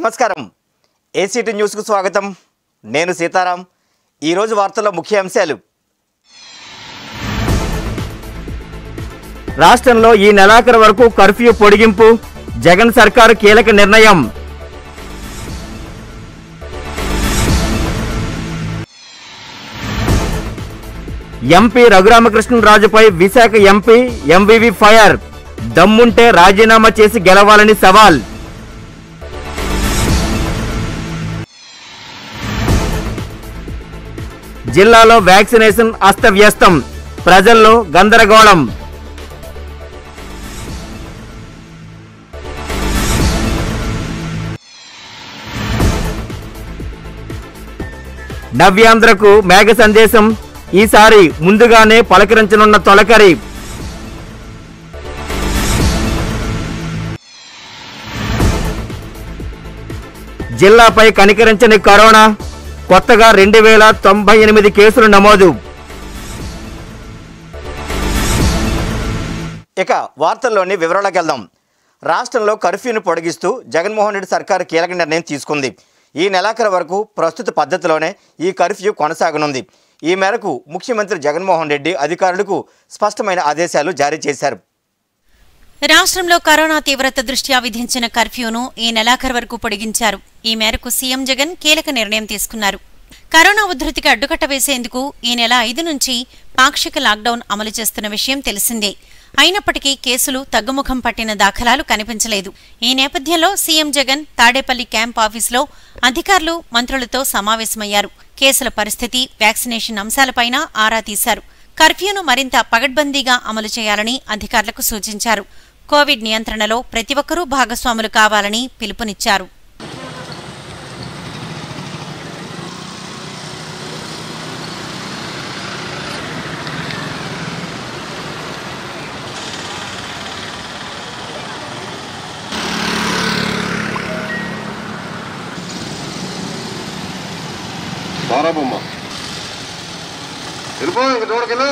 నమస్కారం ఏసీటీ న్యూస్కు స్వాగతం నేను సీతారాం ఈరోజు వార్తల్లో ముఖ్య అంశాలు రాష్ట్రంలో ఈ నెలాఖరు వరకు కర్ఫ్యూ పొడిగింపు జగన్ సర్కారు కీలక నిర్ణయం ఎంపీ రఘురామకృష్ణరాజుపై విశాఖ ఎంపీ ఎంవివి ఫైర్ దమ్ముంటే రాజీనామా చేసి గెలవాలని సవాల్ జిల్లాలో వ్యాక్సినేషన్ అస్తవ్యస్తం ప్రజల్లో గందరగోళం నవ్యాంధ్రకు మేఘ సందేశం ఈసారి ముందుగానే పలకరించనున్న తొలకరి జిల్లాపై కనికరించని కరోనా కొత్తగా రెండు వేల తొంభై ఎనిమిది కేసులు నమోదు ఇక వార్తల్లోని వివరాలకు వెళ్దాం రాష్ట్రంలో కర్ఫ్యూను పొడిగిస్తూ జగన్మోహన్ రెడ్డి సర్కారు కీలక నిర్ణయం తీసుకుంది ఈ నెలాఖరు వరకు ప్రస్తుత పద్ధతిలోనే ఈ కర్ఫ్యూ కొనసాగనుంది ఈ మేరకు ముఖ్యమంత్రి జగన్మోహన్ రెడ్డి అధికారులకు స్పష్టమైన ఆదేశాలు జారీ చేశారు రాష్ట్రంలో కరోనా తీవ్రత దృష్ట్యా విధించిన కర్ఫ్యూను ఈ నెలాఖరు వరకు పొడిగించారు ఈ మేరకు సీఎం జగన్ కీలక నిర్ణయం తీసుకున్నారు కరోనా ఉధృతికి అడ్డుకట్ట వేసేందుకు ఈ నెల ఐదు నుంచి పాక్షిక లాక్డౌన్ అమలు చేస్తున్న విషయం తెలిసిందే అయినప్పటికీ కేసులు తగ్గుముఖం పట్టిన దాఖలాలు కనిపించలేదు ఈ నేపథ్యంలో సీఎం జగన్ తాడేపల్లి క్యాంప్ ఆఫీసులో అధికారులు మంత్రులతో సమావేశమయ్యారు కేసుల పరిస్థితి వ్యాక్సినేషన్ అంశాలపైన ఆరా తీశారు కర్ఫ్యూను మరింత పగడ్బందీగా అమలు చేయాలని అధికారులకు సూచించారు కోవిడ్ నియంత్రణలో ప్రతి ఒక్కరూ భాగస్వాములు కావాలని పిలుపునిచ్చారు సారా బొమ్మ వెళ్ళిపో ఇంక చూడకెళ్ళు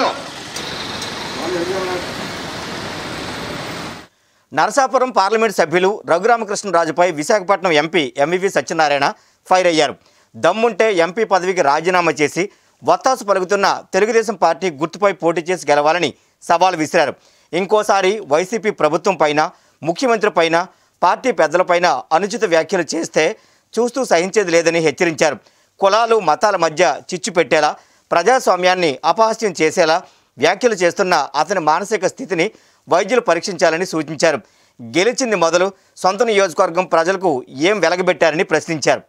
నరసాపురం పార్లమెంట్ సభ్యులు రఘురామకృష్ణరాజుపై Visakhapatnam MP MVV Satyanarayana fire అయ్యారు దమ్ముంటే ఎంపీ పదవికి రాజీనామా చేసి వత్తాసు పలుకుతున్న తెలుగుదేశం పార్టీ గుర్తుపై పోటీ చేసి గెలవాలని సవాల్ విసిరారు ఇంకోసారి వైసీపీ ప్రభుత్వం పైన ముఖ్యమంత్రి పైన పార్టీ పెద్దలపైన అనుచిత వ్యాఖ్యలు చేస్తే చూస్తూ సహించేది లేదని హెచ్చరించారు కులాలు మతాల మధ్య చిచ్చు పెట్టేలా ప్రజాస్వామ్యాన్ని అపహాస్యం చేసేలా వ్యాఖ్యలు చేస్తున్న అతని మానసిక స్థితిని వైద్యులు పరీక్షించాలని సూచించారు గెలిచింది మొదలు సొంత నియోజకవర్గం ప్రజలకు ఏం వెలగబెట్టారని ప్రశ్నించారు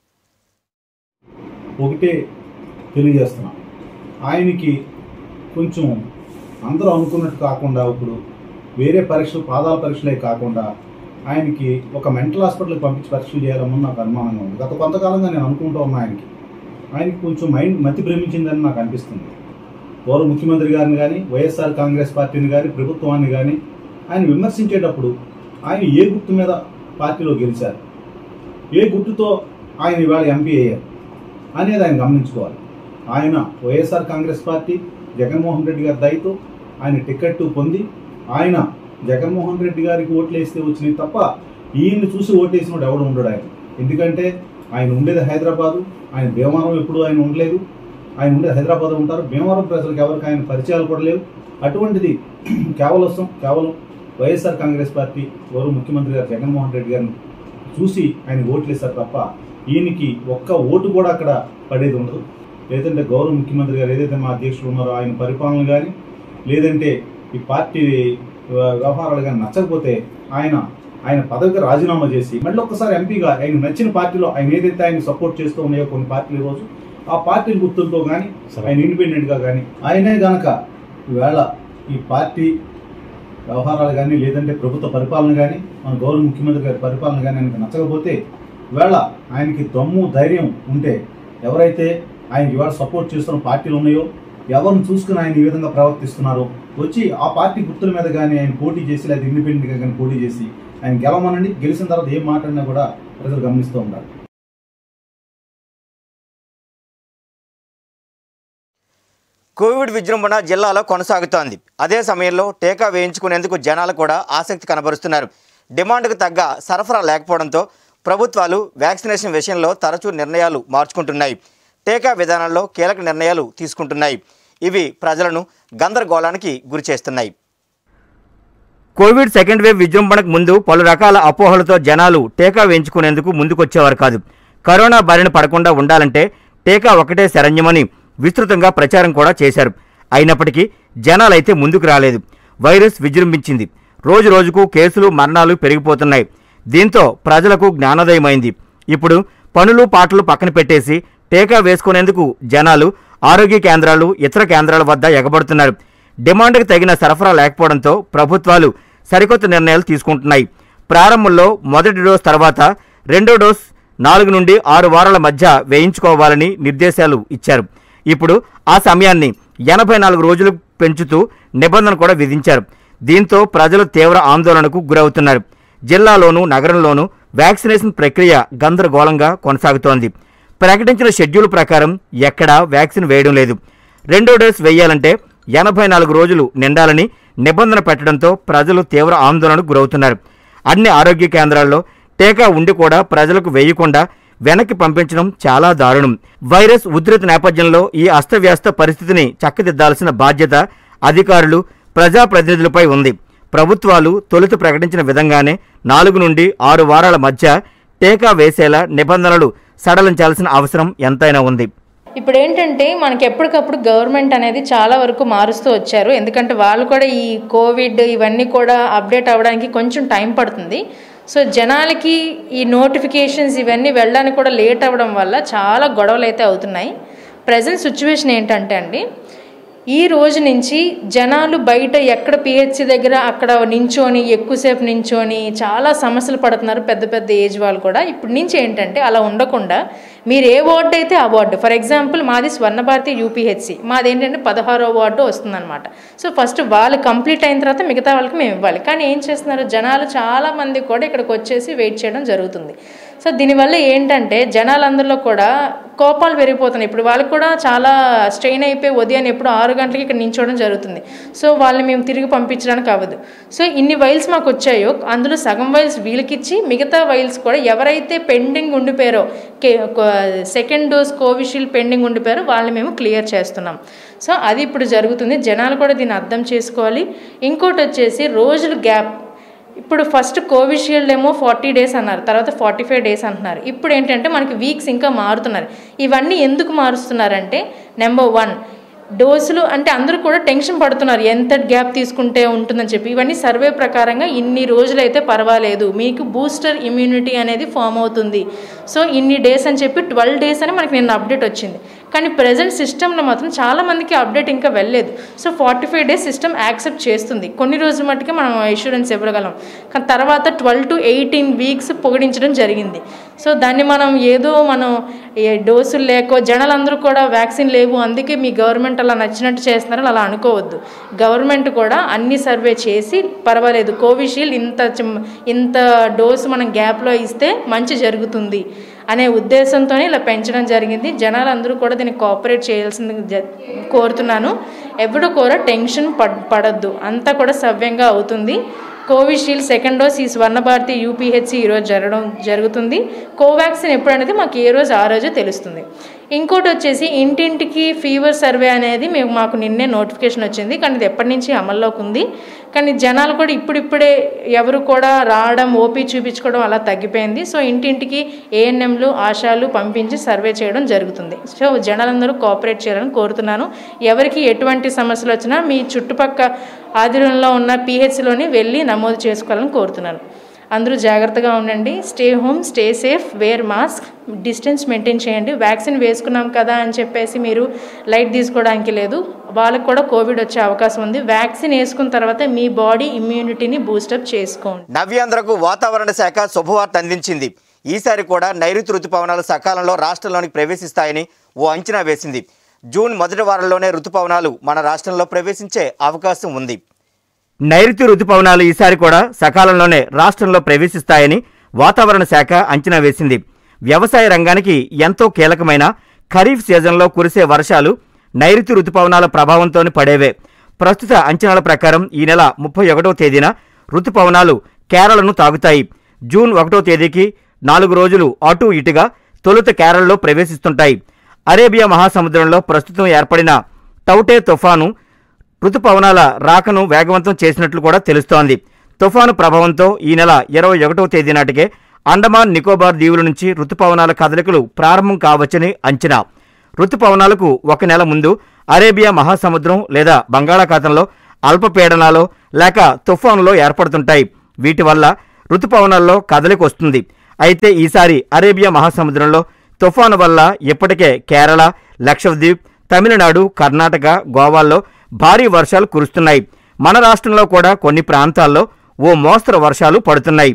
ఒకటే తెలియజేస్తున్నాం ఆయనకి కొంచెం అందరూ అనుకున్నట్టు కాకుండా ఇప్పుడు వేరే పరీక్షలు పాదాల పరీక్షలే కాకుండా ఆయనకి ఒక మెంటల్ హాస్పిటల్కి పంపించి పరీక్షలు చేయాలన్న నాకు అనుమానంగా ఉంది గత కొంతకాలంగా నేను అనుకుంటూ ఉన్నా ఆయనకి ఆయనకి కొంచెం మైండ్ మతి భ్రమించిందని నాకు అనిపిస్తుంది గౌరవ ముఖ్యమంత్రి గారిని కానీ వైఎస్ఆర్ కాంగ్రెస్ పార్టీని కానీ ప్రభుత్వాన్ని కానీ ఆయన విమర్శించేటప్పుడు ఆయన ఏ గుర్తు మీద పార్టీలో గెలిచారు ఏ గుర్తుతో ఆయన ఇవాళ ఎంపీ అయ్యారు అనేది ఆయన గమనించుకోవాలి ఆయన వైఎస్ఆర్ కాంగ్రెస్ పార్టీ జగన్మోహన్ రెడ్డి గారి దయతో ఆయన టికెట్ పొంది ఆయన జగన్మోహన్ రెడ్డి గారికి ఓట్లు వేస్తే వచ్చినాయి తప్ప ఈయన్ని చూసి ఓటేసినోడు ఎవడు ఉండడు ఆయన ఎందుకంటే ఆయన ఉండేది హైదరాబాదు ఆయన భీమవరం ఎప్పుడు ఆయన ఉండలేదు ఆయన ఉండేది హైదరాబాద్ ఉంటారు భీమవరం ప్రజలకు ఎవరికి ఆయన పరిచయాలు కూడా లేవు అటువంటిది కేవలం కేవలం వైఎస్ఆర్ కాంగ్రెస్ పార్టీ గౌరవ ముఖ్యమంత్రి గారు జగన్మోహన్ రెడ్డి గారిని చూసి ఆయన ఓట్లు వేశారు తప్ప ఈయనకి ఒక్క ఓటు కూడా అక్కడ పడేది ఉండదు లేదంటే గౌరవ ముఖ్యమంత్రి గారు ఏదైతే మా అధ్యక్షులు ఉన్నారో ఆయన పరిపాలన కానీ లేదంటే ఈ పార్టీ వ్య- వ్యవహారాలు కానీ నచ్చకపోతే ఆయన ఆయన పదవికి రాజీనామా చేసి మళ్ళీ ఒక్కసారి ఎంపీగా ఆయన నచ్చిన పార్టీలో ఆయన ఏదైతే ఆయన సపోర్ట్ చేస్తూ ఉన్నాయో కొన్ని పార్టీలు ఈరోజు ఆ పార్టీ గుర్తులతో కానీ ఆయన ఇండిపెండెంట్గా కానీ ఆయనే గనక ఈవేళ ఈ పార్టీ వ్యవహారాలు కానీ లేదంటే ప్రభుత్వ పరిపాలన కానీ మన గౌరవ ముఖ్యమంత్రి గారి పరిపాలన కానీ ఆయనకు నచ్చకపోతే ఇవాళ ఆయనకి దమ్ము ధైర్యం ఉంటే ఎవరైతే ఆయనకి ఇవాళ సపోర్ట్ చేస్తున్న పార్టీలు ఉన్నాయో ఎవరిని చూసుకుని ఆయన ఈ విధంగా ప్రవర్తిస్తున్నారో వచ్చి ఆ పార్టీ గుర్తుల మీద కానీ ఆయన పోటీ చేసి లేదా ఇండిపెండెంట్గా కానీ పోటీ చేసి ఆయన గెలవమనండి గెలిచిన తర్వాత ఏం మాట్లాడినా కూడా ప్రజలు గమనిస్తూ ఉంటారు కోవిడ్ విజృంభణ జిల్లాలో కొనసాగుతోంది అదే సమయంలో టీకా వేయించుకునేందుకు జనాలు కూడా ఆసక్తి కనబరుస్తున్నారు డిమాండ్కు తగ్గ సరఫరా లేకపోవడంతో ప్రభుత్వాలు వ్యాక్సినేషన్ విషయంలో తరచూ నిర్ణయాలు మార్చుకుంటున్నాయి టీకా విధానంలో కీలక నిర్ణయాలు తీసుకుంటున్నాయి ఇవి ప్రజలను గందరగోళానికి గురిచేస్తున్నాయి కోవిడ్ సెకండ్ వేవ్ విజృంభణకు ముందు పలు రకాల అపోహలతో జనాలు టీకా వేయించుకునేందుకు ముందుకొచ్చేవారు కాదు కరోనా బారిన పడకుండా ఉండాలంటే టీకా ఒకటే శరణ్యమని విస్తృతంగా ప్రచారం కూడా చేశారు అయినప్పటికీ జనాలైతే ముందుకు రాలేదు వైరస్ విజృంభించింది రోజు రోజుకు కేసులు మరణాలు పెరిగిపోతున్నాయి దీంతో ప్రజలకు జ్ఞానోదయమైంది ఇప్పుడు పనులు పాటలు పక్కన పెట్టేసి టీకా వేసుకునేందుకు జనాలు ఆరోగ్య కేంద్రాలు ఇతర కేంద్రాల వద్ద ఎగబడుతున్నారు డిమాండ్కి తగిన సరఫరా లేకపోవడంతో ప్రభుత్వాలు సరికొత్త నిర్ణయాలు తీసుకుంటున్నాయి ప్రారంభంలో మొదటి డోస్ తర్వాత రెండో డోస్ నాలుగు నుండి ఆరు వారాల మధ్య వేయించుకోవాలని నిర్దేశాలు ఇచ్చారు ఇప్పుడు ఆ సమయాన్ని ఎనభై నాలుగు రోజులు పెంచుతూ నిబంధన కూడా విధించారు దీంతో ప్రజలు తీవ్ర ఆందోళనకు గురవుతున్నారు జిల్లాలోనూ నగరంలోనూ వ్యాక్సినేషన్ ప్రక్రియ గందరగోళంగా కొనసాగుతోంది ప్రకటించిన షెడ్యూల్ ప్రకారం ఎక్కడా వ్యాక్సిన్ వేయడం లేదు రెండో డోస్ వేయాలంటే ఎనభై నాలుగు రోజులు నిండాలని నిబంధన పెట్టడంతో ప్రజలు తీవ్ర ఆందోళనకు గురవుతున్నారు అన్ని ఆరోగ్య కేంద్రాల్లో టీకా ఉండి కూడా ప్రజలకు వేయకుండా వెనక్కి పంపించడం చాలా దారుణం వైరస్ ఉధృతి నేపథ్యంలో ఈ అస్తవ్యస్త పరిస్థితిని చక్కదిద్దాల్సిన బాధ్యత అధికారులు ప్రజాప్రతినిధులపై ఉంది ప్రభుత్వాలు తొలుత ప్రకటించిన విధంగానే నాలుగు నుండి ఆరు వారాల మధ్య టీకా వేసేలా నిబంధనలు సడలించాల్సిన అవసరం ఎంతైనా ఉంది ఇప్పుడు ఏంటంటే మనకి ఎప్పటికప్పుడు గవర్నమెంట్ అనేది చాలా వరకు మారుస్తూ వచ్చారు ఎందుకంటే వాళ్ళు కూడా ఈ కోవిడ్ ఇవన్నీ కూడా అప్డేట్ అవ్వడానికి కొంచెం టైం పడుతుంది సో జనాలకి ఈ నోటిఫికేషన్స్ ఇవన్నీ వెళ్ళడానికి కూడా లేట్ అవ్వడం వల్ల చాలా గొడవలు అయితే అవుతున్నాయి ప్రజెంట్ సిచ్యువేషన్ ఏంటంటే అండి ఈ రోజు నుంచి జనాలు బయట ఎక్కడ పిహెచ్సి దగ్గర అక్కడ నించోని ఎక్కువసేపు నించోని చాలా సమస్యలు పడుతున్నారు పెద్ద పెద్ద ఏజ్ వాళ్ళు కూడా ఇప్పుడు నుంచి ఏంటంటే అలా ఉండకుండా మీరు ఏ వార్డు అయితే ఆ వార్డు ఫర్ ఎగ్జాంపుల్ మాది స్వర్ణభారతి యూపీహెచ్సి మాది ఏంటంటే పదహారో వార్డు వస్తుందన్నమాట సో ఫస్ట్ వాళ్ళు కంప్లీట్ అయిన తర్వాత మిగతా వాళ్ళకి మేము ఇవ్వాలి కానీ ఏం చేస్తున్నారు జనాలు చాలా మంది కూడా ఇక్కడికి వచ్చేసి వెయిట్ చేయడం జరుగుతుంది సో దీనివల్ల ఏంటంటే జనాలందరిలో కూడా కోపాలు పెరిగిపోతున్నాయి ఇప్పుడు వాళ్ళకి కూడా చాలా స్ట్రెయిన్ అయిపోయి ఉదయం ఎప్పుడు ఆరు గంటలకి ఇక్కడ నించోవడం జరుగుతుంది సో వాళ్ళని మేము తిరిగి పంపించడానికి అవ్వదు సో ఇన్ని వైల్స్ మాకు వచ్చాయో అందులో సగం వైల్స్ వీళ్ళకిచ్చి మిగతా వైల్స్ కూడా ఎవరైతే పెండింగ్ ఉండిపోయారో కే సెకండ్ డోస్ కోవిషీల్డ్ పెండింగ్ ఉండిపోయారో వాళ్ళని మేము క్లియర్ చేస్తున్నాం సో అది ఇప్పుడు జరుగుతుంది జనాలు కూడా దీన్ని అర్థం చేసుకోవాలి ఇంకోటి వచ్చేసి రోజులు గ్యాప్ ఇప్పుడు ఫస్ట్ కోవిషీల్డ్ ఏమో ఫార్టీ డేస్ అన్నారు తర్వాత ఫార్టీ ఫైవ్ డేస్ అంటున్నారు ఇప్పుడు ఏంటంటే మనకి వీక్స్ ఇంకా మారుతున్నారు ఇవన్నీ ఎందుకు మారుస్తున్నారంటే నెంబర్ వన్ డోసులు అంటే అందరూ కూడా టెన్షన్ పడుతున్నారు ఎంత గ్యాప్ తీసుకుంటే ఉంటుందని చెప్పి ఇవన్నీ సర్వే ప్రకారంగా ఇన్ని రోజులైతే పర్వాలేదు మీకు బూస్టర్ ఇమ్యూనిటీ అనేది ఫామ్ అవుతుంది సో ఇన్ని డేస్ అని చెప్పి ట్వెల్వ్ డేస్ అని మనకి నిన్న అప్డేట్ వచ్చింది కానీ ప్రజెంట్ సిస్టంలో మాత్రం చాలా మందికి అప్డేట్ ఇంకా వెళ్ళలేదు so forty five days system accept చేస్తుంది కొన్ని రోజుల మట్టుకే మనం ఇన్సూరెన్స్ ఇవ్వగలం కానీ తర్వాత ట్వెల్వ్ టు ఎయిటీన్ వీక్స్ పొగిడించడం జరిగింది సో దాన్ని మనం ఏదో మనం ఏ డోసులు లేకో జనాలందరూ కూడా వ్యాక్సిన్ లేవు అందుకే మీ గవర్నమెంట్ అలా నచ్చినట్టు చేస్తున్నారని అలా అనుకోవద్దు గవర్నమెంట్ కూడా అన్ని సర్వే చేసి పర్వాలేదు కోవిషీల్డ్ ఇంత చిమ్- ఇంత డోసు మనం గ్యాప్లో ఇస్తే మంచి జరుగుతుంది అనే ఉద్దేశంతోనే ఇలా పెంచడం జరిగింది జనాలందరూ కూడా దీన్ని కోఆపరేట్ చేయాల్సింది జ- కోరుతున్నాను ఎవడు కూడా టెన్షన్ పడ్ పడద్దు అంతా కూడా సవ్యంగా అవుతుంది కోవిషీల్డ్ సెకండ్ డోస్ ఈ స్వర్ణభారతి యూపీహెచ్సి ఈరోజు జరగడం జరుగుతుంది కోవాక్సిన్ ఎప్పుడనేది మాకు ఏ రోజు ఆ రోజు తెలుస్తుంది ఇంకోటి వచ్చేసి ఇంటింటికి ఫీవర్ సర్వే అనేది మేము మాకు నిన్నే నోటిఫికేషన్ వచ్చింది కానీ ఇది ఎప్పటి నుంచి అమల్లోకి ఉంది కానీ జనాలు కూడా ఇప్పుడిప్పుడే ఎవరు కూడా రావడం ఓపీ చూపించుకోవడం అలా తగ్గిపోయింది సో ఇంటింటికి ఏఎన్ఎంలు ఆశాలు పంపించి సర్వే చేయడం జరుగుతుంది సో జనాలందరూ కోఆపరేట్ చేయాలని కోరుతున్నాను ఎవరికి ఎటువంటి సమస్యలు వచ్చినా మీ చుట్టుపక్క ఆధీనంలో ఉన్న పిహెచ్లోని వెళ్ళి నమోదు చేసుకోవాలని కోరుతున్నాను అందరూ జాగ్రత్తగా ఉండండి stay home stay safe wear mask distance maintain చేయండి వ్యాక్సిన్ వేసుకున్నాం కదా అని చెప్పేసి మీరు లైట్ తీసుకోవడానికి లేదు వాళ్ళకు కూడా కోవిడ్ వచ్చే అవకాశం ఉంది వ్యాక్సిన్ వేసుకున్న తర్వాత మీ బాడీ ఇమ్యూనిటీని బూస్టప్ చేసుకోండి నవ్యాంధ్రకు వాతావరణ శాఖ శుభవార్త అందించింది ఈసారి కూడా నైరుతి రుతుపవనాలు సకాలంలో రాష్ట్రంలోనికి ప్రవేశిస్తాయని ఓ అంచనా వేసింది జూన్ మొదటి వారంలోనే రుతుపవనాలు మన రాష్ట్రంలో ప్రవేశించే అవకాశం ఉంది నైరుతి రుతుపవనాలు ఈసారి కూడా సకాలంలోనే రాష్ట్రంలో ప్రవేశిస్తాయని వాతావరణ శాఖ అంచనా వేసింది వ్యవసాయ రంగానికి ఎంతో కీలకమైన ఖరీఫ్ సీజన్లో కురిసే వర్షాలు నైరుతి రుతుపవనాల ప్రభావంతోనే పడేవే ప్రస్తుత అంచనాల ప్రకారం ఈ నెల ముప్పై ఒకటో తేదీన రుతుపవనాలు కేరళను తాగుతాయి జూన్ ఒకటో తేదీకి నాలుగు రోజులు అటు ఇటుగా తొలుత కేరళలో ప్రవేశిస్తుంటాయి అరేబియా మహాసముద్రంలో ప్రస్తుతం ఏర్పడిన టౌటే తుఫాను ఋతుపవనాల రాకను వేగవంతం చేసినట్లు కూడా తెలుస్తోంది తుఫాను ప్రభావంతో ఈ నెల ఇరవై ఒకటవ తేదీ నాటికే అండమాన్ నికోబార్ దీవుల నుంచి ఋతుపవనాల కదలికలు ప్రారంభం కావచ్చని అంచనా ఋతుపవనాలకు ఒక నెల ముందు అరేబియా మహాసముద్రం లేదా బంగాళాఖాతంలో అల్పపీడనాలో లేక తుఫానులో ఏర్పడుతుంటాయి వీటి వల్ల ఋతుపవనాల్లో కదలిక వస్తుంది అయితే ఈసారి అరేబియా మహాసముద్రంలో తుఫాను వల్ల ఇప్పటికే కేరళ లక్షద్వీప్ తమిళనాడు కర్ణాటక గోవాల్లో భారీ వర్షాలు కురుస్తున్నాయి మన రాష్ట్రంలో కూడా కొన్ని ప్రాంతాల్లో ఓ మోస్తరు వర్షాలు పడుతున్నాయి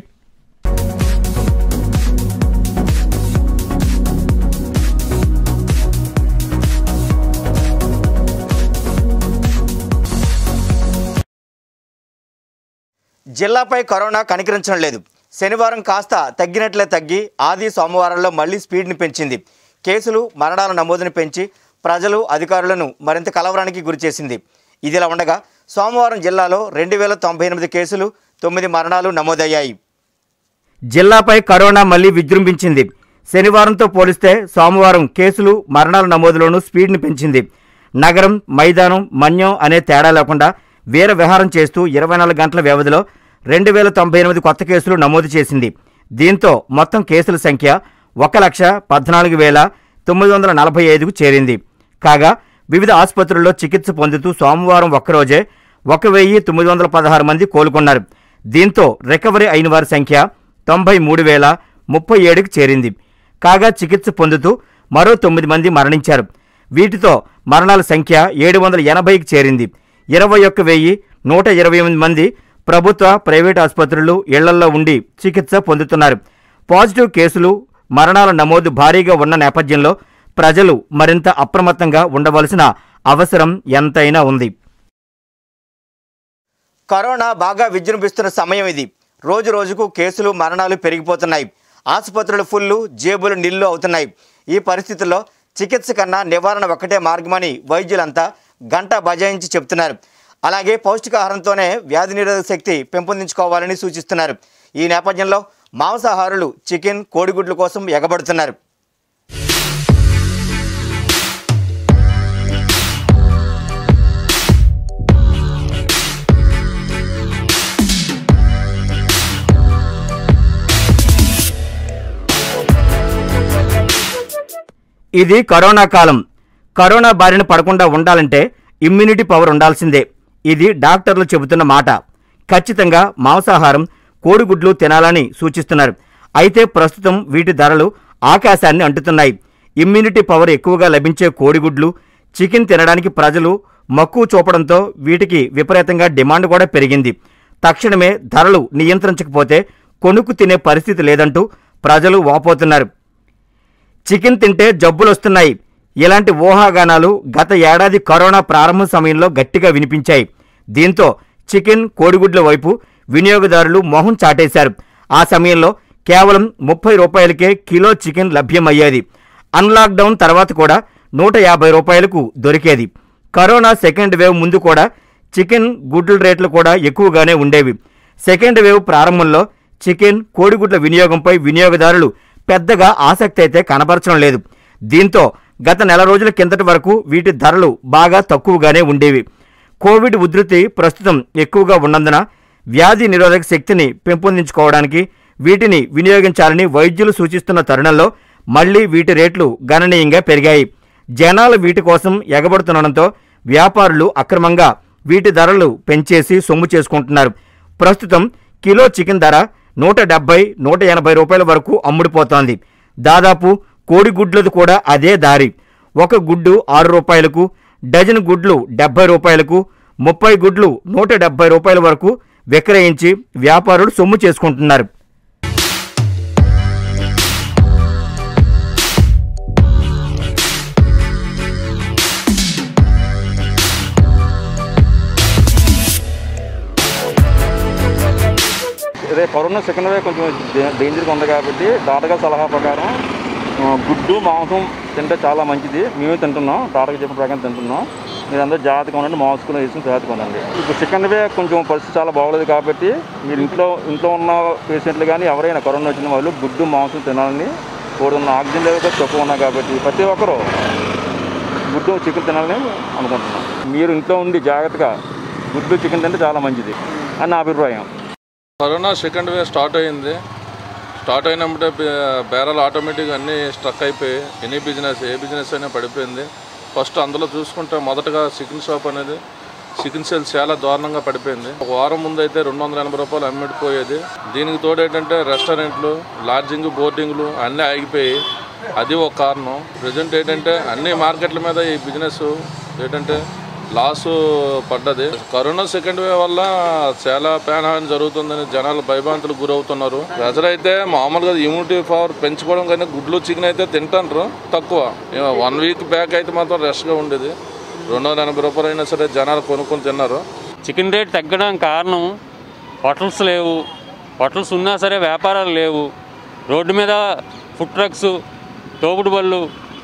జిల్లాపై కరోనా కనికరించడం లేదు శనివారం కాస్త తగ్గినట్లే తగ్గి ఆది సోమవారంలో మళ్లీ స్పీడ్ని పెంచింది కేసులు మరణాల నమోదును పెంచి ప్రజలు అధికారులను మరింత కలవరానికి గురిచేసింది ఇదిలా ఉండగా సోమవారం జిల్లాలో రెండు వేల తొంభై ఎనిమిది కేసులు తొమ్మిది మరణాలు నమోదయ్యాయి జిల్లాపై కరోనా మళ్లీ విజృంభించింది శనివారంతో పోలిస్తే సోమవారం కేసులు మరణాల నమోదులోనూ స్పీడ్ని పెంచింది నగరం మైదానం మన్యం అనే తేడా లేకుండా వీర విహారం చేస్తూ ఇరవై నాలుగు గంటల వ్యవధిలో రెండు వేల తొంభై ఎనిమిది కొత్త కేసులు నమోదు చేసింది దీంతో మొత్తం కేసుల సంఖ్య ఒక లక్ష పద్నాలుగు వేల తొమ్మిది వందల నలభై ఐదుకు చేరింది కాగా వివిధ ఆసుపత్రుల్లో చికిత్స పొందుతూ సోమవారం ఒక్కరోజే ఒక వెయ్యి తొమ్మిది వందల పదహారు మంది కోలుకున్నారు దీంతో రికవరీ అయిన వారి సంఖ్య తొంభై మూడు వేల ముప్పై ఏడుకు చేరింది కాగా చికిత్స పొందుతూ మరో తొమ్మిది మంది మరణించారు వీటితో మరణాల సంఖ్య ఏడు వందల ఎనభైకి చేరింది ఇరవై ఒక్క వెయ్యి నూట ఇరవై ఎనిమిది మంది ప్రభుత్వ ప్రైవేట్ ఆసుపత్రులు ఇళ్లల్లో ఉండి చికిత్స పొందుతున్నారు పాజిటివ్ కేసులు మరణాల నమోదు భారీగా ఉన్న నేపథ్యంలో ప్రజలు మరింత అప్రమత్తంగా ఉండవలసిన అవసరం ఎంతైనా ఉంది కరోనా బాగా విజృంభిస్తున్న సమయం ఇది రోజు రోజుకు కేసులు మరణాలు పెరిగిపోతున్నాయి ఆసుపత్రులు ఫుల్లు జేబులు నిల్లు అవుతున్నాయి ఈ పరిస్థితుల్లో చికిత్స కన్నా నివారణ ఒక్కటే మార్గమని వైద్యులంతా గంట బజాయించి చెప్తున్నారు అలాగే పౌష్టికాహారంతోనే వ్యాధి నిరోధక శక్తి పెంపొందించుకోవాలని సూచిస్తున్నారు ఈ నేపథ్యంలో మాంసాహారులు చికెన్ కోడిగుడ్ల కోసం ఎగబడుతున్నారు ఇది కరోనా కాలం కరోనా బారిన పడకుండా ఉండాలంటే ఇమ్యూనిటీ పవర్ ఉండాల్సిందే ఇది డాక్టర్లు చెబుతున్న మాట ఖచ్చితంగా మాంసాహారం కోడిగుడ్లు తినాలని సూచిస్తున్నారు అయితే ప్రస్తుతం వీటి ధరలు ఆకాశాన్ని అంటుతున్నాయి ఇమ్యూనిటీ పవర్ ఎక్కువగా లభించే కోడిగుడ్లు చికెన్ తినడానికి ప్రజలు మక్కువ చూపడంతో వీటికి విపరీతంగా డిమాండ్ కూడా పెరిగింది తక్షణమే ధరలు నియంత్రించకపోతే కొనుక్కు తినే పరిస్థితి లేదంటూ ప్రజలు వాపోతున్నారు చికెన్ తింటే జబ్బులొస్తున్నాయి ఇలాంటి ఊహాగానాలు గత ఏడాది కరోనా ప్రారంభ సమయంలో గట్టిగా వినిపించాయి దీంతో చికెన్ కోడిగుడ్ల వైపు వినియోగదారులు మొహం చాటేశారు ఆ సమయంలో కేవలం ముప్పై రూపాయలకే కిలో చికెన్ లభ్యమయ్యేది అన్లాక్డౌన్ తర్వాత కూడా నూట యాభై రూపాయలకు దొరికేది కరోనా సెకండ్ వేవ్ ముందు కూడా చికెన్ గుడ్ల రేట్లు కూడా ఎక్కువగానే ఉండేవి సెకండ్ వేవ్ ప్రారంభంలో చికెన్ కోడిగుడ్ల వినియోగంపై వినియోగదారులు పెద్దగా ఆసక్తి అయితే కనబరచడం లేదు దీంతో గత నెల రోజుల కిందటి వరకు వీటి ధరలు బాగా తక్కువగానే ఉండేవి కోవిడ్ ఉధృతి ప్రస్తుతం ఎక్కువగా ఉన్నందున వ్యాధి నిరోధక శక్తిని పెంపొందించుకోవడానికి వీటిని వినియోగించాలని వైద్యులు సూచిస్తున్న తరుణంలో మళ్లీ వీటి రేట్లు గణనీయంగా పెరిగాయి జనాలు వీటి కోసం ఎగబడుతుండడంతో వ్యాపారులు అక్రమంగా వీటి ధరలు పెంచేసి సొమ్ము చేసుకుంటున్నారు ప్రస్తుతం కిలో చికెన్ ధర నూట డెబ్బై నూట ఎనభై రూపాయల వరకు అమ్ముడుపోతోంది దాదాపు కోడిగుడ్లది కూడా అదే దారి ఒక గుడ్డు ఆరు రూపాయలకు డజన్ గుడ్లు డెబ్బై రూపాయలకు ముప్పై గుడ్లు నూట డెబ్బై రూపాయల వరకు విక్రయించి వ్యాపారులు సొమ్ము చేసుకుంటున్నారు అదే కరోనా సెకండ్ వేవ్ కొంచెం డే- డేంజర్గా ఉంది కాబట్టి డాక్టర్ సలహా ప్రకారం ఆ, గుడ్డు మాంసం తింటే చాలా మంచిది మేమే తింటున్నాం డాక్టర్ చెప్పిన ప్రకారం తింటున్నాం మీరందరూ జాగ్రత్తగా ఉండండి మాస్కులు వేసుకుని జాగ్రత్తగా ఉండండి ఇప్పుడు చికెన్ వే కొంచెం పరిస్థితి చాలా బాగోలేదు కాబట్టి మీరు ఇంట్లో ఇంట్లో ఉన్న పేషెంట్లు కానీ ఎవరైనా కరోనా వచ్చిన వాళ్ళు గుడ్డు మాంసం తినాలని కోరున్న ఆక్సిజన్ లెవెల్ కూడా తక్కువ ఉన్నాయి కాబట్టి ప్రతి ఒక్కరూ గుడ్డు చికెన్ తినాలని అనుకుంటున్నాం మీరు ఇంట్లో ఉండి జాగ్రత్తగా గుడ్డు చికెన్ తింటే చాలా మంచిది అని నా అభిప్రాయం కరోనా సెకండ్ వేవ్ స్టార్ట్ అయింది స్టార్ట్ అయినప్పుడే బే- బేరాలు ఆటోమేటిక్గా అన్నీ స్ట్రక్ అయిపోయి ఎనీ బిజినెస్ ఏ బిజినెస్ అయినా పడిపోయింది ఫస్ట్ అందులో చూసుకుంటే మొదటగా చికెన్ షాప్ అనేది చికెన్ సేల్స్ చాలా దారుణంగా పడిపోయింది ఒక వారం ముందు అయితే రెండు వందల ఎనభై రూపాయలు అమ్మిడిపోయేది దీనికి తోడు ఏంటంటే రెస్టారెంట్లు లాడ్జింగ్ బోర్డింగ్లు అన్నీ ఆగిపోయి అది ఒక కారణం ప్రజెంట్ ఏంటంటే అన్ని మార్కెట్ల మీద ఈ బిజినెస్ ఏంటంటే లాస్ పడ్డది కరోనా సెకండ్ వేవ్ వల్ల చాలా ప్రాణహాని జరుగుతుందని జనాలు భయభ్రాంతులకు గురవుతున్నారు ప్రజలైతే మామూలుగా ఇమ్యూనిటీ పవర్ పెంచుకోవడం కానీ గుడ్లు చికెన్ అయితే తింటారు తక్కువ వన్ వీక్ బ్యాక్ అయితే మాత్రం రష్గా ఉండేది రెండు వందల ఎనభై రూపాయలు అయినా సరే జనాలు కొనుక్కొని తిన్నారు చికెన్ రేట్ తగ్గడానికి కారణం హోటల్స్ లేవు హోటల్స్ ఉన్నా సరే వ్యాపారాలు లేవు రోడ్డు మీద ఫుడ్ ట్రక్స్ తోపుడు బళ్ళు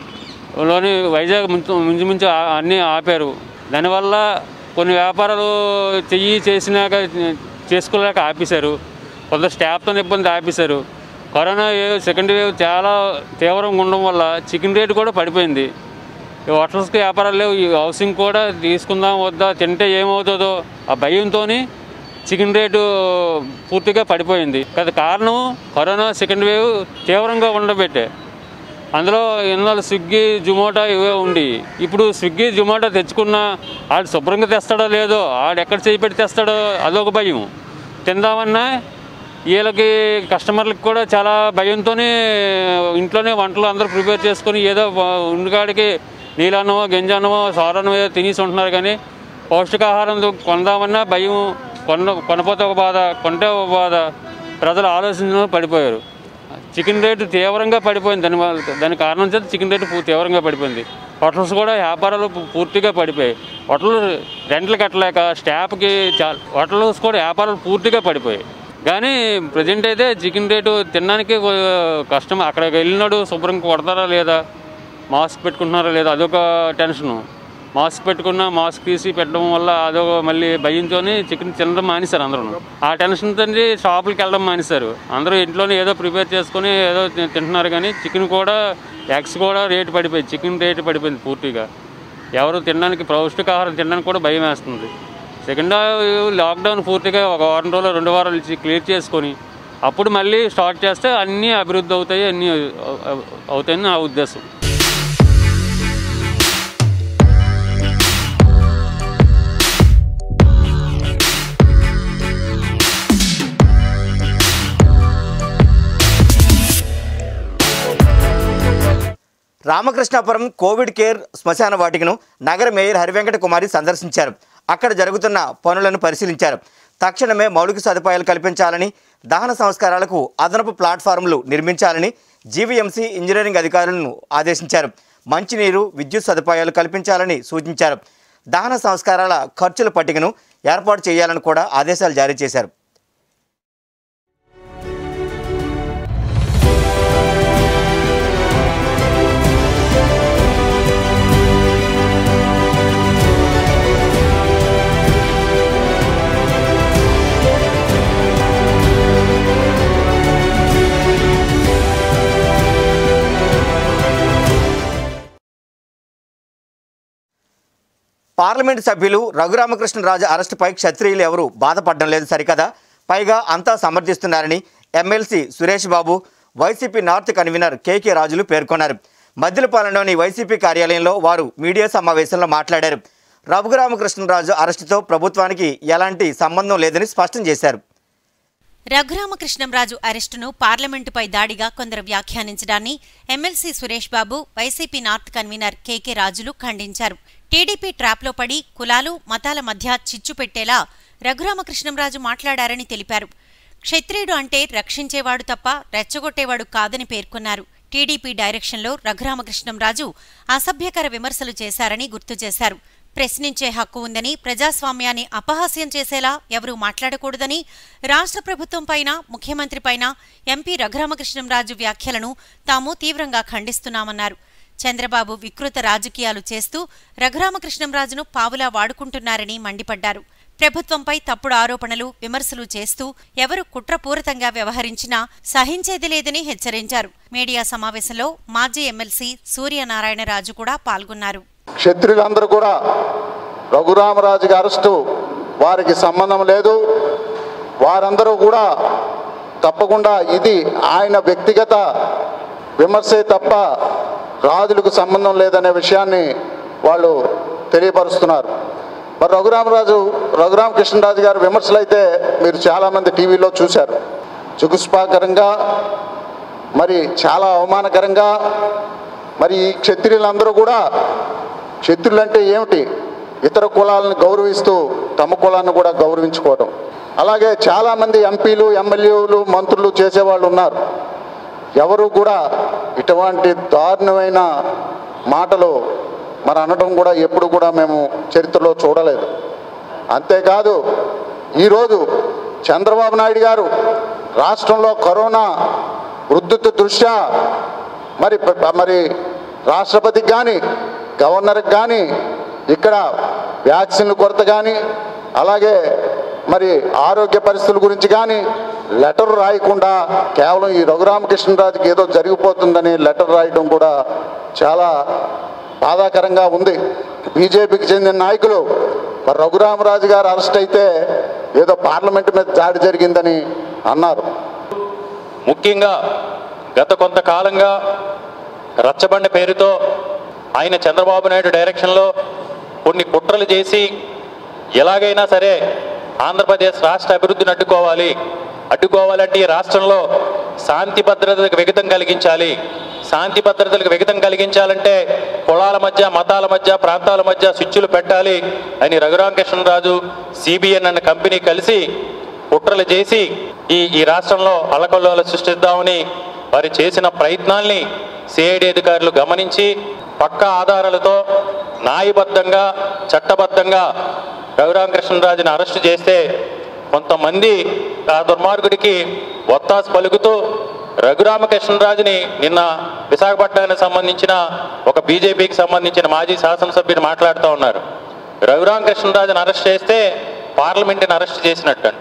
లోని వైజాగ్ ముంచు ముంచుమించు ఆ- అన్నీ ఆపారు దానివల్ల కొన్ని వ్యాపారాలు చెయ్యి చేసినాక చేసుకోలేక ఆపేశారు కొంత స్టాఫ్తో ఇబ్బంది ఆపేశారు కరోనా వేవ్ సెకండ్ వేవ్ చాలా తీవ్రంగా ఉండడం వల్ల చికెన్ రేటు కూడా పడిపోయింది ఈ హోటల్స్కి వ్యాపారాలు లేవు ఈ హౌసింగ్ కూడా తీసుకుందాం వద్దా తింటే ఏమవుతుందో ఆ భయంతో చికెన్ రేటు పూర్తిగా పడిపోయింది కదా కారణం కరోనా సెకండ్ వేవ్ తీవ్రంగా ఉండబెట్టే అందులో ఇన్నాళ్ళు స్విగ్గీ జొమాటో ఇవే ఉండి ఇప్పుడు స్విగ్గీ జొమాటో తెచ్చుకున్నా ఆడు శుభ్రంగా తెస్తాడో లేదో ఆడు ఎక్కడ చేయి పెట్టి తెస్తాడో అదొక భయం తిందామన్నా వీళ్ళకి కస్టమర్లకు కూడా చాలా భయంతోనే ఇంట్లోనే వంటలు అందరూ ప్రిపేర్ చేసుకొని ఏదో ఉండికాడికి నీళ్ళన్నమో గంజన్నమో సారన్నమో ఏదో తినేసి ఉంటున్నారు కానీ పౌష్టికాహారం కొందామన్నా భయం కొన కొనపోతే ఒక బాధ కొంటే ఒక బాధ ప్రజలు ఆలోచన పడిపోయారు చికెన్ రేటు తీవ్రంగా పడిపోయింది దాని వల్ల దాని కారణం చేత చికెన్ రేటు పూ- తీవ్రంగా పడిపోయింది హోటల్స్ కూడా వ్యాపారాలు పూ- పూర్తిగా పడిపోయాయి హోటల్ రెంట్లు కట్టలేక స్టాఫ్కి చా హోటల్స్ కూడా వ్యాపారాలు పూర్తిగా పడిపోయాయి కానీ ప్రజెంట్ అయితే చికెన్ రేటు తినడానికి ఆ, కష్టం అక్కడికి వెళ్ళినాడు శుభ్రంగా కొడతారా లేదా మాస్క్ పెట్టుకుంటున్నారా లేదా అదొక టెన్షను మాస్క్ పెట్టుకున్నా మాస్క్ తీసి పెట్టడం వల్ల అదొక మళ్ళీ భయంతో చికెన్ తినడం మానేశారు అందరూ ఆ టెన్షన్తో షాపులకి వెళ్ళడం మానేశారు అందరూ ఇంట్లోనే ఏదో ప్రిపేర్ చేసుకొని ఏదో తి- తింటున్నారు కానీ చికెన్ కూడా ఎగ్స్ కూడా రేటు పడిపోయింది చికెన్ రేటు పడిపోయింది పూర్తిగా ఎవరు తినడానికి పౌష్టికాహారం తినడానికి కూడా భయం వేస్తుంది సెకండ్ లాక్డౌన్ పూర్తిగా ఒక వారం రోజులు రెండు వారాలు ఇచ్చి క్లియర్ చేసుకొని అప్పుడు మళ్ళీ స్టార్ట్ చేస్తే అన్నీ అభివృద్ధి అవుతాయి అన్నీ అవు- అవు- అవుతాయని నా ఉద్దేశం రామకృష్ణాపురం కోవిడ్ కేర్ శ్మశాన వాటికను నగర మేయర్ హరివెంకట కుమారి సందర్శించారు అక్కడ జరుగుతున్న పనులను పరిశీలించారు తక్షణమే మౌలిక సదుపాయాలు కల్పించాలని దహన సంస్కారాలకు అదనపు ప్లాట్ఫారంలు నిర్మించాలని జీవీఎంసీ ఇంజనీరింగ్ అధికారులను ఆదేశించారు మంచినీరు విద్యుత్ సదుపాయాలు కల్పించాలని సూచించారు దహన సంస్కారాల ఖర్చుల పట్టికను ఏర్పాటు చేయాలని కూడా ఆదేశాలు జారీ చేశారు పార్లమెంటు సభ్యులు రఘురామకృష్ణరాజు అరెస్టుపై క్షత్రియులు ఎవరూ బాధపడడం లేదు సరికదా పైగా అంతా సమర్థిస్తున్నారని MLC Suresh Babu YCP north convener K రాజులు పేర్కొన్నారు మద్దిలపాలెంలోని వైసీపీ కార్యాలయంలో వారు మీడియా సమావేశంలో మాట్లాడారు రఘురామకృష్ణరాజు అరెస్టుతో ప్రభుత్వానికి ఎలాంటి సంబంధం లేదని స్పష్టం చేశారు రఘురామకృష్ణంరాజు అరెస్టును పార్లమెంటుపై దాడిగా కొందరు వ్యాఖ్యానించడాన్ని MLC Suresh Babu YCP north convener K రాజులు ఖండించారు టీడీపీ ట్రాప్లో పడి కులాలు మతాల మధ్య చిచ్చు పెట్టేలా రఘురామకృష్ణంరాజు మాట్లాడారని తెలిపారు క్షత్రియుడు అంటే రక్షించేవాడు తప్ప రెచ్చగొట్టేవాడు కాదని పేర్కొన్నారు టీడీపీ డైరెక్షన్లో రఘురామకృష్ణంరాజు అసభ్యకర విమర్శలు చేశారని గుర్తు చేశారు ప్రశ్నించే హక్కు ఉందని ప్రజాస్వామ్యాన్ని అపహాస్యం చేసేలా ఎవరూ మాట్లాడకూడదని రాష్ట్ర ప్రభుత్వంపైన ముఖ్యమంత్రిపైన ఎంపీ రఘురామకృష్ణంరాజు వ్యాఖ్యలను తాము తీవ్రంగా ఖండిస్తున్నామన్నారు చంద్రబాబు వికృత రాజకీయాలు చేస్తూ రఘురామకృష్ణంరాజును పావులా వాడుకుంటున్నారని మండిపడ్డారు ప్రభుత్వంపై తప్పుడు ఆరోపణలు విమర్శలు చేస్తూ ఎవరు కుట్రపూరితంగా వ్యవహరించినా సహించేది లేదని హెచ్చరించారు మీడియా సమావేశంలో మాజీ ఎమ్మెల్సీ సూర్యనారాయణరాజు కూడా పాల్గొన్నారు క్షత్రియులందరూ కూడా రఘురామరాజు గారి అరెస్టు వారికి సంబంధం లేదు వారందరూ కూడా తప్పకుండా ఇది ఆయన వ్యక్తిగత విమర్శే తప్ప రాజులకు సంబంధం లేదనే విషయాన్ని వాళ్ళు తెలియపరుస్తున్నారు మరి రఘురామరాజు రఘురామకృష్ణరాజు గారి విమర్శలు అయితే మీరు చాలామంది టీవీలో చూశారు చుగుస్పాకరంగా మరి చాలా అవమానకరంగా మరి ఈ క్షత్రియులందరూ కూడా క్షత్రులు అంటే ఏమిటి ఇతర కులాలను గౌరవిస్తూ తమ కులాన్ని కూడా గౌరవించుకోవడం అలాగే చాలామంది ఎంపీలు ఎమ్మెల్యేలు మంత్రులు చేసేవాళ్ళు ఉన్నారు ఎవరు కూడా ఇటువంటి దారుణమైన మాటలు మరి అనడం కూడా ఎప్పుడు కూడా మేము చరిత్రలో చూడలేదు అంతేకాదు ఈరోజు చంద్రబాబు నాయుడు గారు రాష్ట్రంలో కరోనా ఉద్ధృతి దృష్ట్యా మరి మరి రాష్ట్రపతికి కానీ గవర్నర్కి కానీ ఇక్కడ వ్యాక్సిన్ల కొరత కానీ అలాగే మరి ఆరోగ్య పరిస్థితుల గురించి కానీ లెటర్ రాయకుండా కేవలం ఈ రఘురామకృష్ణరాజుకి ఏదో జరిగిపోతుందని లెటర్ రాయడం కూడా చాలా బాధాకరంగా ఉంది బీజేపీకి చెందిన నాయకులు మరి రఘురామరాజు గారు అరెస్ట్ అయితే ఏదో పార్లమెంట్ మీద దాడి జరిగిందని అన్నారు ముఖ్యంగా గత కొంతకాలంగా రచ్చబండ పేరుతో ఆయన చంద్రబాబు నాయుడు డైరెక్షన్లో కొన్ని కుట్రలు చేసి ఎలాగైనా సరే ఆంధ్రప్రదేశ్ రాష్ట్ర అభివృద్ధిని అడ్డుకోవాలి అడ్డుకోవాలంటే ఈ రాష్ట్రంలో శాంతి భద్రతలకు విఘాతం కలిగించాలి శాంతి భద్రతలకు విఘాతం కలిగించాలంటే కులాల మధ్య మతాల మధ్య ప్రాంతాల మధ్య స్విచ్చులు పెట్టాలి అని రఘురామకృష్ణరాజు సిబిఎన్ అన్న కంపెనీ కలిసి కుట్రలు చేసి ఈ ఈ రాష్ట్రంలో అల్లకల్లోలు సృష్టిద్దామని వారు చేసిన ప్రయత్నాల్ని సిఐడి అధికారులు గమనించి పక్కా ఆధారాలతో న్యాయబద్ధంగా చట్టబద్ధంగా రఘురామకృష్ణరాజుని అరెస్టు చేస్తే కొంతమంది ఆ దుర్మార్గుడికి ఒత్తాసు పలుకుతూ రఘురామకృష్ణరాజుని నిన్న విశాఖపట్నానికి సంబంధించిన ఒక బీజేపీకి సంబంధించిన మాజీ శాసనసభ్యుడు మాట్లాడుతూ ఉన్నారు రఘురామకృష్ణరాజుని అరెస్ట్ చేస్తే పార్లమెంట్ని అరెస్ట్ చేసినట్టు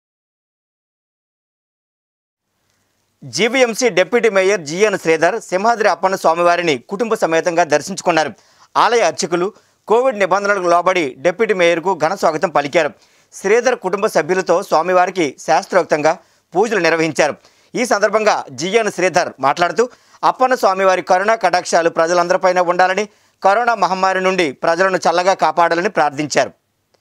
GVMC deputy mayor G N Sridhar Simhadri Appanna స్వామివారిని కుటుంబ సమేతంగా దర్శించుకున్నారు ఆలయ అర్చకులు కోవిడ్ నిబంధనలకు లోబడి డిప్యూటీ మేయర్కు ఘన స్వాగతం పలికారు శ్రీధర్ కుటుంబ సభ్యులతో స్వామివారికి శాస్త్రోక్తంగా పూజలు నిర్వహించారు ఈ సందర్భంగా జిఎన్ శ్రీధర్ మాట్లాడుతూ అప్పన్న స్వామివారి కరుణా కటాక్షాలు ప్రజలందరిపైన ఉండాలని కరోనా మహమ్మారి నుండి ప్రజలను చల్లగా కాపాడాలని ప్రార్థించారు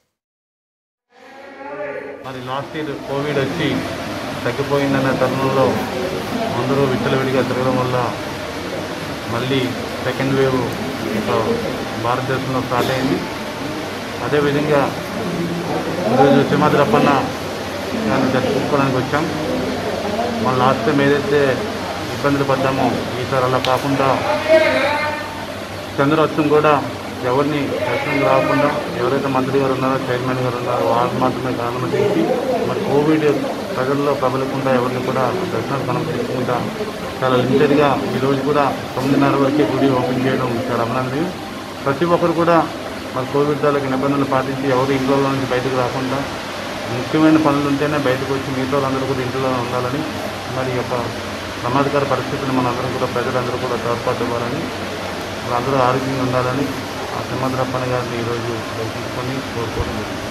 మరి లాస్ట్ ఇయర్ కోవిడ్ వచ్చి తగ్గిపోయిందన్న తరుణంలో అందరూ విచ్చలవిడిగా తిరగడం వల్ల మళ్ళీ సెకండ్ వేవ్ ఇక భారతదేశంలో స్టార్ట్ అయింది అదేవిధంగా ఈరోజు సింహాద్రప్పన్న దాన్ని దర్శించుకోవడానికి వచ్చాం మన లాస్ట్ టైం ఏదైతే ఇబ్బందులు పడ్డామో ఈసారి అలా కాకుండా చంద్రోత్సవం కూడా ఎవరిని దర్శనం రాకుండా ఎవరైతే మంత్రి గారు ఉన్నారో చైర్మన్ గారు ఉన్నారో వాళ్ళు మాత్రమే అనుమతించి మరి కోవిడ్ ప్రజల్లో ప్రబలకుండా ఎవరిని కూడా దర్శనానికి అనుమతించకుండా చాలా లిమిటెడ్గా ఈరోజు కూడా తొమ్మిదిన్నర వరకే గుడి ఓపెన్ చేయడం చాలా అభినందనీయం ప్రతి ఒక్కరు కూడా మరి కోవిడ్ తాలూకు నిబంధనలు పాటించి ఎవరు ఇంట్లో నుంచి బయటకు రాకుండా ముఖ్యమైన పనులు ఉంటేనే బయటకు వచ్చి మిగతా వాళ్ళందరూ కూడా ఇంట్లో ఉండాలని మరి ఈ యొక్క ప్రమాదకర పరిస్థితులు మనందరం కూడా ప్రజలందరూ కూడా తోడ్పాటు ఇవ్వాలని అందరూ ఆరోగ్యంగా ఉండాలని ఆ సింహద్రప్పన్న గారిని ఈరోజు దర్శించుకొని కోరుకోవడం జరిగింది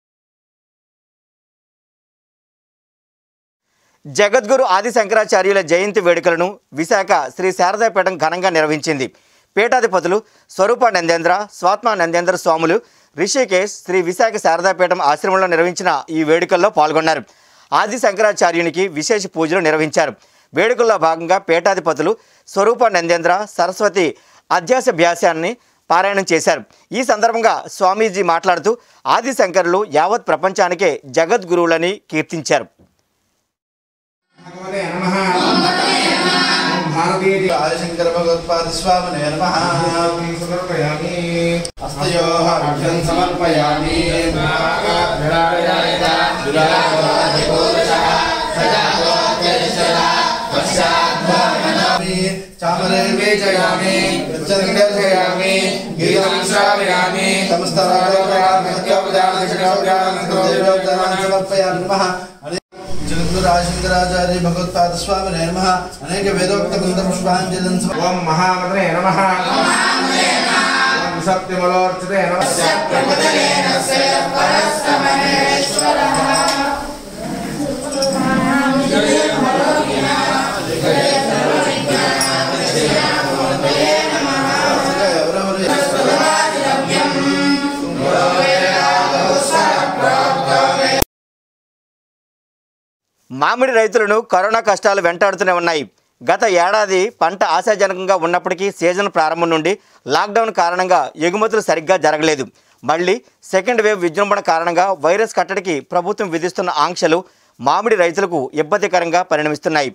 జగద్గురు ఆది శంకరాచార్యుల జయంతి వేడుకలను విశాఖ శ్రీ శారదాపీఠం ఘనంగా నిర్వహించింది పీఠాధిపతులు స్వరూప నందేంద్ర స్వాత్మ నందేంద్ర స్వాములు రిషికేశ్ శ్రీ విశాఖ శారదాపీఠం ఆశ్రమంలో నిర్వహించిన ఈ వేడుకల్లో పాల్గొన్నారు ఆది శంకరాచార్యునికి విశేష పూజలు నిర్వహించారు వేడుకల్లో భాగంగా పీఠాధిపతులు స్వరూప నందేంద్ర సరస్వతి అధ్యాసభ్యాసాన్ని పారాయణం చేశారు ఈ సందర్భంగా స్వామీజీ మాట్లాడుతూ ఆది శంకరులు యావత్ ప్రపంచానికే జగద్గురువులని కీర్తించారు भारतीय आदिशंकर भगवत्पाद स्वामिने नमः समर्पयामि हस्तयोः अर्घ्यं समर्पयामि चामरे निवेशयामि निर्देशयामि गीतं श्रावयामि समस्तराजोपयामि समर्पयामि नमः जगद्गुराशंकराचार्य भगवत्पाद स्वामी नमः अनेक वेदोक्त मंत्र पुष्पांजलिं ओम महामन्त्रे नमः ओम सत्यमलोर्चिते మామిడి రైతులను కరోనా కష్టాలు వెంటాడుతూనే ఉన్నాయి గత ఏడాది పంట ఆశాజనకంగా ఉన్నప్పటికీ సీజన్ ప్రారంభం నుండి లాక్డౌన్ కారణంగా ఎగుమతులు సరిగ్గా జరగలేదు మళ్ళీ సెకండ్ వేవ్ విజృంభణ కారణంగా వైరస్ కట్టడికి ప్రభుత్వం విధిస్తున్న ఆంక్షలు మామిడి రైతులకు ఇబ్బందికరంగా పరిణమిస్తున్నాయి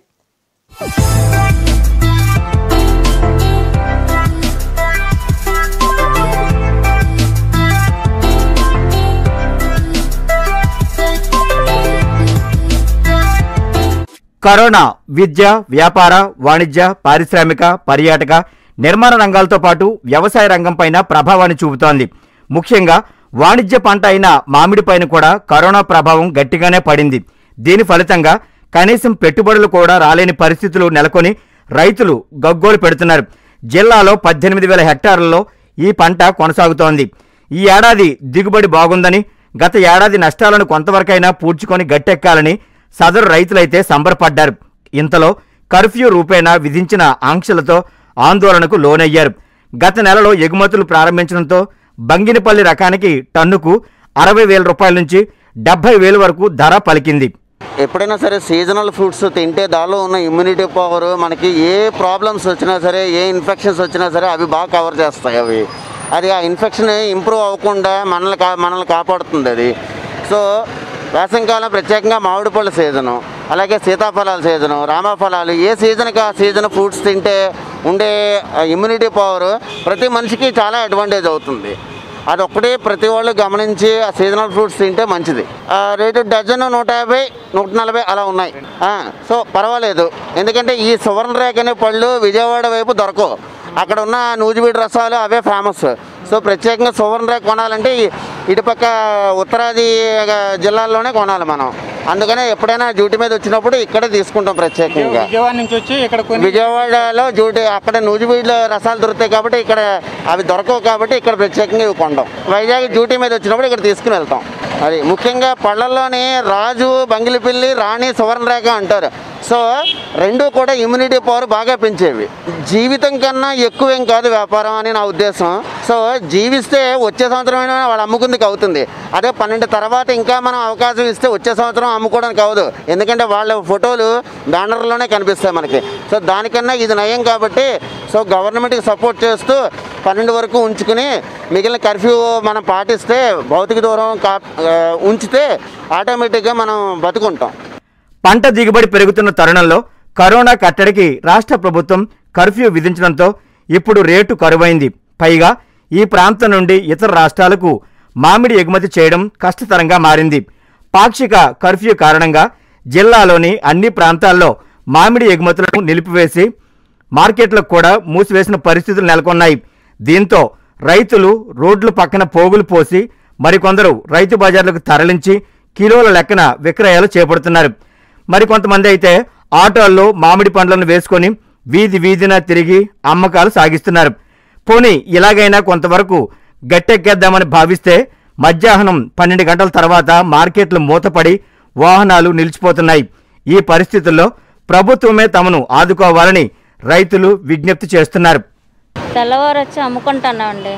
కరోనా విద్య వ్యాపార వాణిజ్య పారిశ్రామిక పర్యాటక నిర్మాణ రంగాలతో పాటు వ్యవసాయ రంగంపైన ప్రభావాన్ని చూపుతోంది ముఖ్యంగా వాణిజ్య పంట అయిన మామిడి పైన కూడా కరోనా ప్రభావం గట్టిగానే పడింది దీని ఫలితంగా కనీసం పెట్టుబడులు కూడా రాలేని పరిస్థితులు నెలకొని రైతులు గగ్గోలు పెడుతున్నారు జిల్లాలో పద్దెనిమిది వేల హెక్టార్లలో ఈ పంట కొనసాగుతోంది ఈ ఏడాది దిగుబడి బాగుందని గత ఏడాది నష్టాలను కొంతవరకైనా పూడ్చుకొని గట్టెక్కాలని సదరు రైతులైతే సంబరపడ్డారు ఇంతలో కర్ఫ్యూ రూపేణా విధించిన ఆంక్షలతో ఆందోళనకు లోనయ్యారు గత నెలలో ఎగుమతులు ప్రారంభించడంతో బంగినపల్లి రకానికి టన్నుకు అరవై వేల రూపాయల నుంచి డెబ్బై వేల వరకు ధర పలికింది ఎప్పుడైనా సరే సీజనల్ ఫ్రూట్స్ తింటే దానిలో ఉన్న ఇమ్యూనిటీ పవర్ మనకి ఏ ప్రాబ్లమ్స్ వచ్చినా సరే ఏ ఇన్ఫెక్షన్స్ వచ్చినా సరే అవి బాగా కవర్ చేస్తాయి అవి అది ఆ ఇన్ఫెక్షన్ ఇంప్రూవ్ అవ్వకుండా మనల్ని కా మనల్ని కాపాడుతుంది అది సో వేసవికాలం ప్రత్యేకంగా మామిడి పళ్ళ సీజను అలాగే సీతాఫలాల సీజను రామఫలాలు ఏ సీజన్కి ఆ సీజన్ ఫ్రూట్స్ తింటే ఉండే ఇమ్యూనిటీ పవర్ ప్రతి మనిషికి చాలా అడ్వాంటేజ్ అవుతుంది అదొక్కటే ప్రతి వాళ్ళు గమనించి ఆ సీజనల్ ఫ్రూట్స్ తింటే మంచిది ఆ రేటు డజన్ నూట యాభై నూట నలభై అలా ఉన్నాయి ఆ, సో పర్వాలేదు ఎందుకంటే ఈ సువర్ణ రేఖ అనే పళ్ళు విజయవాడ వైపు దొరకవు అక్కడ ఉన్న నూజివీడి రసాలు అవే ఫేమస్ సో ప్రత్యేకంగా సువర్ణ రేఖ కొనాలంటే ఈ- ఇటుపక్క ఉత్తరాది జిల్లాల్లోనే కొనాలి మనం అందుకనే ఎప్పుడైనా డ్యూటీ మీద వచ్చినప్పుడు ఇక్కడే తీసుకుంటాం ప్రత్యేకంగా విజయవాడ నుంచి వచ్చి ఇక్కడ కొన్ని విజయవాడలో డ్యూటీ అక్కడ నూజివీడులో రసాలు దొరుకుతాయి కాబట్టి ఇక్కడ అవి దొరకవు కాబట్టి ఇక్కడ ప్రత్యేకంగా ఇవి కొండం వైజాగ్ డ్యూటీ మీద వచ్చినప్పుడు ఇక్కడ తీసుకుని వెళ్తాం అది ముఖ్యంగా పళ్ళల్లోని రాజు బంగిలిపిల్లి రాణి సువర్ణరేఖ అంటారు సో రెండు కూడా ఇమ్యూనిటీ పవర్ బాగా పెంచేవి జీవితం కన్నా ఎక్కువేం కాదు వ్యాపారం అని నా ఉద్దేశం సో జీవిస్తే వచ్చే సంవత్సరం అయినా వాళ్ళు అమ్ముకుందుకు అవుతుంది అదే పన్నెండు తర్వాత ఇంకా మనం అవకాశం ఇస్తే వచ్చే సంవత్సరం అమ్ముకోవడానికి అవ్వదు ఎందుకంటే వాళ్ళ ఫోటోలు బ్యానర్లోనే కనిపిస్తాయి మనకి సో దానికన్నా ఇది నయం కాబట్టి సో గవర్నమెంట్కి సపోర్ట్ చేస్తూ పన్నెండు వరకు ఉంచుకుని మిగిలిన కర్ఫ్యూ మనం పాటిస్తే భౌతిక దూరం కా ఆ, ఉంచితే ఆటోమేటిక్గా మనం బతుకుంటాం పంట దిగుబడి పెరుగుతున్న తరుణంలో కరోనా కట్టడికి రాష్ట్ర ప్రభుత్వం కర్ఫ్యూ విధించడంతో ఇప్పుడు రేటు కరువైంది పైగా ఈ ప్రాంతం నుండి ఇతర రాష్ట్రాలకు మామిడి ఎగుమతి చేయడం కష్టతరంగా మారింది పాక్షిక కర్ఫ్యూ కారణంగా జిల్లాలోని అన్ని ప్రాంతాల్లో మామిడి ఎగుమతులను నిలిపివేసి మార్కెట్లకు కూడా మూసివేసిన పరిస్థితులు నెలకొన్నాయి దీంతో రైతులు రోడ్ల పక్కన పోగులు పోసి మరికొందరు రైతు బజార్లకు తరలించి కిలోల లెక్కన విక్రయాలు చేపడుతున్నారు మరికొంతమంది అయితే ఆటోల్లో మామిడి పండ్లను వేసుకొని వీధి వీధిన తిరిగి అమ్మకాలు సాగిస్తున్నారు పోనీ ఇలాగైనా కొంతవరకు గట్టెక్కేద్దామని భావిస్తే మధ్యాహ్నం పన్నెండు గంటల తర్వాత మార్కెట్లు మూతపడి వాహనాలు నిలిచిపోతున్నాయి ఈ పరిస్థితుల్లో ప్రభుత్వమే తమను ఆదుకోవాలని రైతులు విజ్ఞప్తి చేస్తున్నారు తెల్లవారు వచ్చి అమ్ముకుంటున్నామండి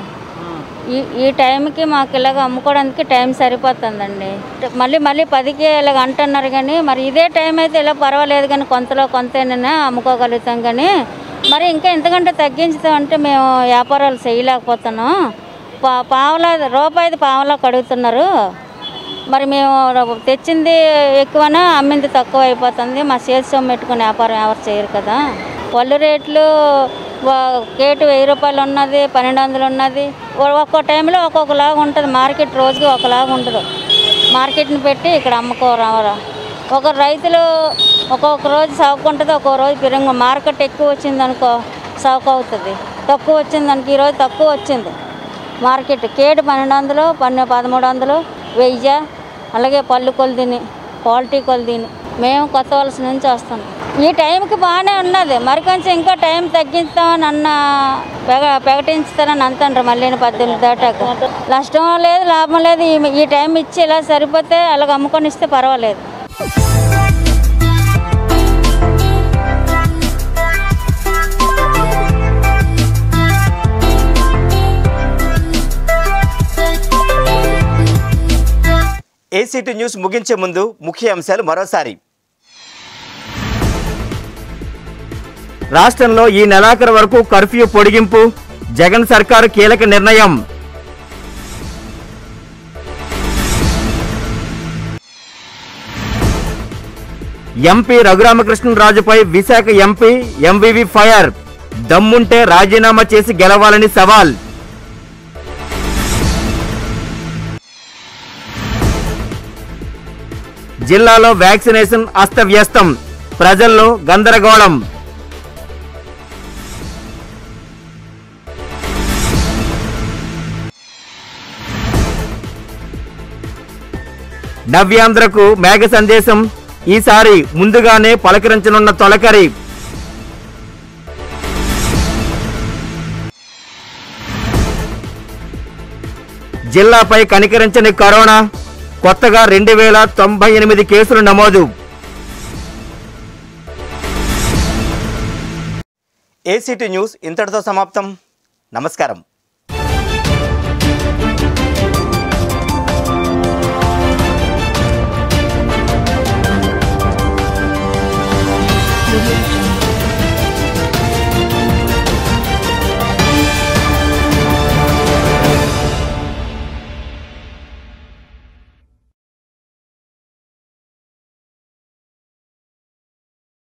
ఈ ఈ టైంకి మాకు ఇలాగ అమ్ముకోవడానికి టైం సరిపోతుందండి మళ్ళీ మళ్ళీ పదికి ఇలాగ అంటున్నారు కానీ మరి ఇదే టైం అయితే ఇలా పర్వాలేదు కానీ కొంతలో కొంతైనా అమ్ముకోగలుగుతాం కానీ మరి ఇంకా ఎంతకంటే తగ్గించుతామంటే మేము వ్యాపారాలు చేయలేకపోతున్నాం పా పావలా రూపాయిది పావలా కడుగుతున్నారు మరి మేము తెచ్చింది ఎక్కువనా అమ్మింది తక్కువ అయిపోతుంది మా చేతి సొమ్ము పెట్టుకుని వ్యాపారం ఎవరు చేయరు కదా పళ్ళు రేట్లు వా- కేటు వెయ్యి రూపాయలు ఉన్నది పన్నెండు వందలు ఉన్నది ఒ- ఒక్కో టైంలో ఒక్కొక్కలాగా ఉంటుంది మార్కెట్ రోజుకి ఒకలాగా ఉండదు మార్కెట్ని పెట్టి ఇక్కడ అమ్ముకోరావరా ఒక రైతులు ఒక్కొక్క రోజు సాగుకుంటుంది ఒక్కొక్క రోజు పెరుగు మార్కెట్ ఎక్కువ వచ్చింది అనుకో సౌక అవుతుంది తక్కువ వచ్చింది దానికి ఈరోజు తక్కువ వచ్చింది మార్కెట్ కేడు పన్నెండు వందలు పన్నె పదమూడు వందలు వెయ్యి అలాగే పళ్ళు కొలిదిని క్వాలిటీ కొలిదిని మేము కొత్త వలస నుంచి వస్తున్నాం ఈ టైంకి బాగానే ఉన్నది మరి కొంచెం ఇంకా టైం తగ్గిస్తామని అన్న పెగ ప్రకటించుతారని అంటారు మళ్ళీ పద్దెనిమిది దాటాక నష్టం లేదు లాభం లేదు ఈ- ఈ టైం ఇచ్చి ఇలా సరిపోతే అలాగ అమ్ముకొని ఇస్తే పర్వాలేదు ఏసీటీ న్యూస్ ముగించే ముందు ముఖ్య అంశాలు మరోసారి రాష్ట్రంలో ఈ నెలాఖరు వరకు కర్ఫ్యూ పొడిగింపు జగన్ సర్కారు కీలక నిర్ణయం ఎంపీ రఘురామకృష్ణరాజుపై విశాఖ ఎంపీ ఎంవివి ఫైర్ దమ్ముంటే రాజీనామా చేసి గెలవాలని సవాల్ జిల్లాలో వ్యాక్సినేషన్ అస్తవ్యస్తం ప్రజల్లో గందరగోళం నవ్యాంధ్రకు మేఘ సందేశం ఈసారి ముందుగానే పలకరించనున్న తొలకరి జిల్లాపై కనికరించని కరోనా కొత్తగా రెండు వేల తొంభై ఎనిమిది కేసులు నమోదు ఏసీటీ న్యూస్ ఇంతటితో సమాప్తం నమస్కారం